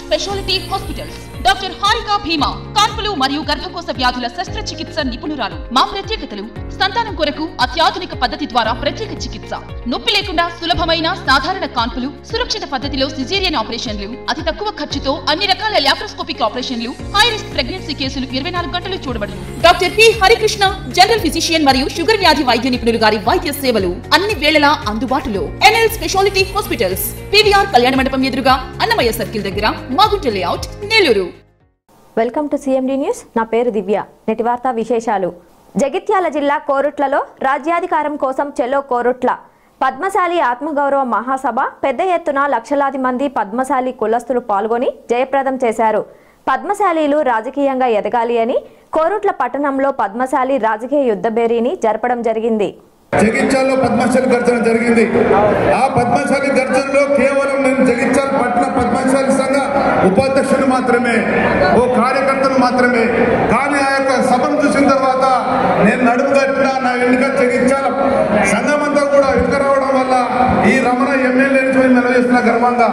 Speciality hospitals doctor Harika Bheema కాన్పులు మరియు గర్భకోశ వ్యాధుల శస్త్రచికిత్స నిపుణురాలు మా ప్రత్యేకతలు సంతానం కొరకు అత్యాధునిక పద్ధతి ద్వారా ప్రత్యేక చికిత్స నొప్పి లేకుండా సులభమైన సాధారణ కాన్పులు సురక్షిత పద్ధతిలో సిజేరియన్ ఆపరేషన్లు అతి తక్కువ ఖర్చుతో అన్ని రకాల లాప్రోస్కోపిక్ ఆపరేషన్లు హై రిస్క్ ప్రెగ్నెన్సీ కేసులు ఇరవై నాలుగు గంటలు చూడబడును doctor P Harikrishna general physician మరియు షుగర్ వ్యాధి వైద్య నిపుణులు గారి వైద్య సేవలు అన్ని వేళలా అందుబాటులో ఎన్ఎల్ స్పెషాలిటీ హాస్పిటల్స్ పివిఆర్ కళ్యాణ మండపం ఎదురుగా అన్నమయ్య సర్కిల్ దగ్గర Magunta layout Nellore welcome to CMD news నా పేరు దివ్య నేటి వార్తా విశేషాలు జగిత్యాల జిల్లా కోరుట్లలో రాజ్యాధికారం కోసం చెలో కోరుట్ల పద్మశాలి ఆత్మగౌరవ మహాసభ పెద్ద ఎత్తున లక్షలాది మంది పద్మశాలి కులస్తులు పాల్గొని జయప్రదం చేశారు పద్మశాలీలు రాజకీయంగా ఎదగాలి అని కోరుట్ల పట్టణంలో పద్మశాలి రాజకీయ యుద్ధబేరీని జరపడం జరిగింది జగిత్యాల్లో పద్మశాలి గర్జన జరిగింది ఆ పద్మశాలి గర్జనలో కేవలం నేను జగిత్యాల పట్టణ పద్మశాలి సంఘ ఉపాధ్యక్షుడు మాత్రమే ఓ కార్యకర్తను మాత్రమే కానీ ఆ యొక్క సభను చూసిన తర్వాత నేను నడుము కట్టిన నా వెనుక జగిత్యాల సంఘం అంతా కూడా వెనుక రావడం వల్ల ఈ రమణ ఎమ్మెల్యే నుంచి మేము నిలవేస్తున్న గర్వంగా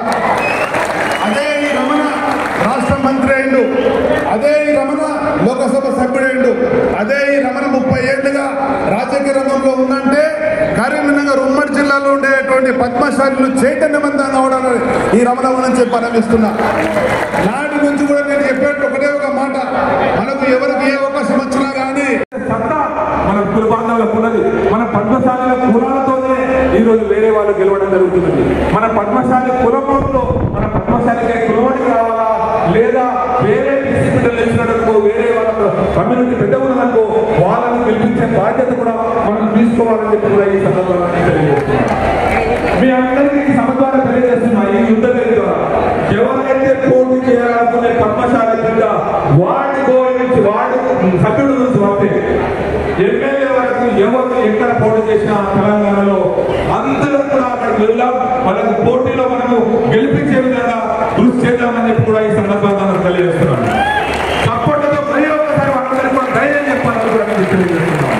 అదే ఈ రమణ రాష్ట్ర మంత్రి అయిండు అదే ఈ రమణ లోకసభ సభ్యుడైండు అదే ఈ రమణ ముప్పై ఏళ్ళుగా రాజకీయ రంగంలో ఉందంటే కరీంనగర్ ఉమ్మడి జిల్లాలో ఉండేటువంటి పద్మశాలులు చైతన్యవంతంగా అవడానికి ఈ రమణ గురించి పరమిస్తున్నా నాటి నుంచి కూడా నేను చెప్పేట్టు ఒకటే ఒక మాట మనకు ఎవరికి ఏ అవకాశం వచ్చినా కానీ సత్తా మన కుల బాంధవులకు ఉన్నది మన పద్మశాలిల కులాలతోనే ఈ రోజు వేరే వాళ్ళు గెలవడం జరుగుతుంది మన పద్మశాలి కులంలో మన పద్మశాలికి కులవాడికి రావాలా లేదా వేరే డిసిప్లిన్ ఇచ్చినట్టు వేరే వాళ్ళ కమ్యూనిటీ పెద్ద ఉన్నదనుకో వాళ్ళని గెలిపించే బాధ్యత కూడా మనం తీసుకోవాలని చెప్పి కూడా ఈ సందర్భంగా నేను తెలియజేస్తున్నాను. మీ అందరికీ ఈ సభ ద్వారా తెలియజేస్తున్నా ఈ యుద్ధ వేది ద్వారా ఎవరైతే పోటీ చేయాలనుకునే పద్మశాలి కింద వాడి గోల్ నుంచి వాడి సభ్యుడు నుంచి పంపే ఎమ్మెల్యే వరకు ఎవరు ఎక్కడ పోటీ చేసినా తెలంగాణలో అందరూ కూడా అక్కడికి వెళ్దాం వాళ్ళకి పోటీలో మనము గెలిపించే విధంగా కృషి చేద్దామని చెప్పి కూడా ఈ సందర్భంగా నాకు తెలియజేస్తున్నాను సపోర్టుతో మరీ ఒకసారి వాళ్ళందరికీ కూడా ధైర్యం చెప్పాలని కూడా నేను తెలియజేస్తున్నాను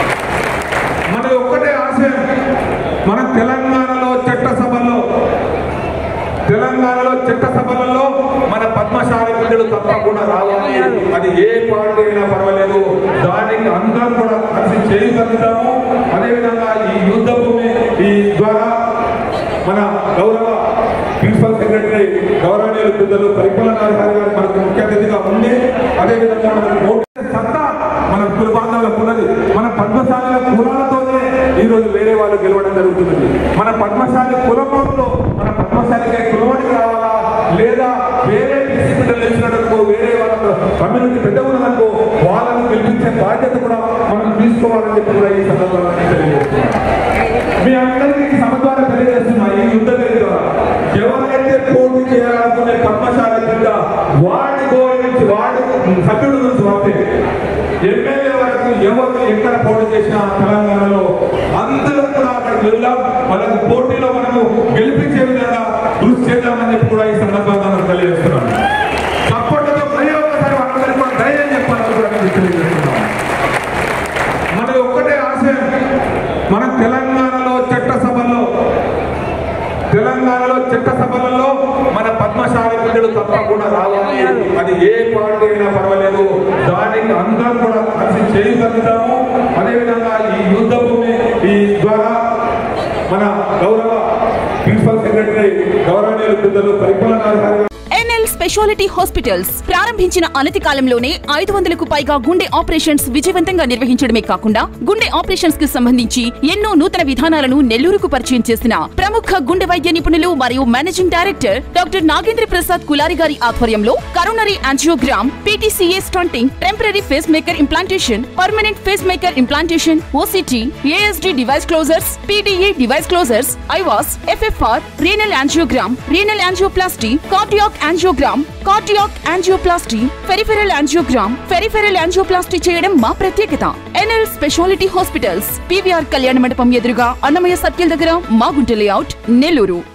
మన ఒక్కటే ఆశయం మన తెలంగాణలో చట్టసభల్లో తెలంగాణలో చట్టసభలలో మన పద్మశాలి బిడ్డలు తప్పకుండా రావాలి అది ఏ పార్టీ అయినా పర్వాలేదు దానికి అందరం కూడా కలిసి చేయగలుగుతాము అదేవిధంగా ఈ యుద్ధ భూమి ఈ ద్వారా మన గౌరవ ప్రిన్సిపల్ సెక్రటరీ గౌరవనీయులు పెద్దలు పరిపాలనాధికారి గారు మనకు ముఖ్య అతిథిగా ఉంది అదేవిధంగా మనకు ఓటు సత్తా మన కుల బాంధవులకు ఉన్నది మన పద్మశాలిల కులాలతోనే ఈ రోజు వేరే వాళ్ళు గెలవడం జరుగుతుంది మన పద్మశాలి కులంలో మన పద్మశాలికి కులవాడికి రావాలా లేదా వేరే డిసిప్లిన్ ఇచ్చినట్టు వేరే వాళ్ళ కమ్యూనిటీ పెద్ద ఉన్నదనుకో వాళ్ళని గెలిపించే బాధ్యత కూడా మనం తీసుకోవాలని చెప్పి కూడా ఈ సందర్భంగా నేను తెలియజేస్తున్నాను మీ అందరికీ ఈ సభ ద్వారా తెలియజేస్తున్నా ఈ యుద్ధ వేది ద్వారా ఎవరైతే పోటీ చేయాలనుకునే పద్మశాలి కింద వాడి గోల్ నుంచి వాడి సభ్యుడు నుంచి పంపే ఎమ్మెల్యే వరకు ఎవరు ఎక్కడ పోటీ చేసినా తెలంగాణలో అందరూ కూడా అక్కడికి వెళ్దాం వాళ్ళకి పోటీలో మనము గెలిపించే విధంగా కృషి చేద్దామని చెప్పి కూడా ఈ సందర్భంగా నాకు తెలియజేస్తున్నాను సపోర్టుతో మరీ ఒకసారి వాళ్ళందరికీ కూడా ధైర్యం చెప్పాలని కూడా నేను తెలియజేస్తున్నాను మన ఒక్కటే ఆశయం మన తెలంగాణలో చట్టసభలో తెలంగాణలో చట్టసభలలో మన పద్మశాలి బిడ్డలు తప్పకుండా రావాలి అది ఏ పార్టీ అయినా పర్వాలేదు దానికి అందరం కూడా కలిసి చేయగలుగుతాము అదేవిధంగా ఈ యుద్ధ భూమి ఈ ద్వారా మన గౌరవ ప్రిన్సిపల్ సెక్రటరీ గౌరవనీయులు పెద్దలు పరిపాలనాధికారి గారు ఎన్ఎల్ స్పెషాలిటీ హాస్పిటల్స్ ప్రారంభించిన అనతి కాలంలోనే ఐదు వందలకు పైగా గుండె ఆపరేషన్స్ విజయవంతంగా నిర్వహించడమే కాకుండా గుండె ఆపరేషన్స్ కి సంబంధించి ఎన్నో నూతన విధానాలను నెల్లూరుకు పరిచయం చేసిన ప్రముఖ గుండె వైద్య నిపుణులు మరియు managing director doctor Nagendra Prasad Kulari గారి ఆధ్వర్యంలో coronary angiogram PTCA stenting temporary pacemaker implantation permanent pacemaker implantation OCT ASD device closures PDA device closures IVUS FFR renal angiogram renal angioplasty cardiac angiogram cardiac angioplasty peripheral angiogram peripheral angioplasty చేయడం మా ప్రత్యేకత NL speciality hospitals PVR కళ్యాణ మండపం ఎదురుగా Annamayya circle దగ్గర Magunta layout Nellore